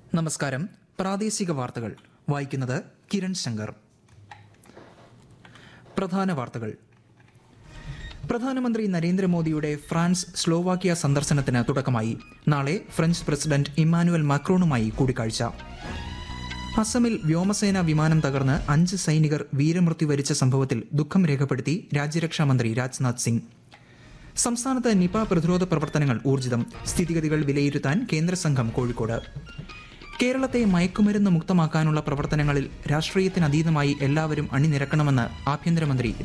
നമസ്കാരം പ്രാദേശിക വാർത്തകൾ വായിക്കുന്നത് കിരൺ ശങ്കർ പ്രധാന വാർത്തകൾ പ്രധാനമന്ത്രി നരേന്ദ്രമോദിയുടെ ഫ്രാൻസ് സ്ലോവാക്യ സന്ദർശനത്തിന് തുടക്കമായി നാളെ ഫ്രഞ്ച് പ്രസിഡന്റ് ഇമ്മാനുവൽ മാക്രോണുമായി കൂടിക്കാഴ്ച അസമിൽ വ്യോമസേന വിമാനം തകർന്ന് അഞ്ച് സൈനികർ വീരമൃത്യു വരിച്ച സംഭവത്തിൽ ദുഃഖം രേഖപ്പെടുത്തി രാജ്യരക്ഷാമന്ത്രി രാജ്നാഥ് സിംഗ് സംസ്ഥാനത്ത് നിപ പ്രതിരോധ പ്രവർത്തനങ്ങൾ ഊർജിതം സ്ഥിതിഗതികൾ വിലയിരുത്താൻ കേന്ദ്ര സംഘം കോഴിക്കോട് കേരളത്തെ മയക്കുമരുന്ന് മുക്തമാക്കാനുള്ള പ്രവർത്തനങ്ങളിൽ രാഷ്ട്രീയത്തിനതീതമായി എല്ലാവരും അണിനിരക്കണമെന്ന് ആഭ്യന്തരമന്ത്രി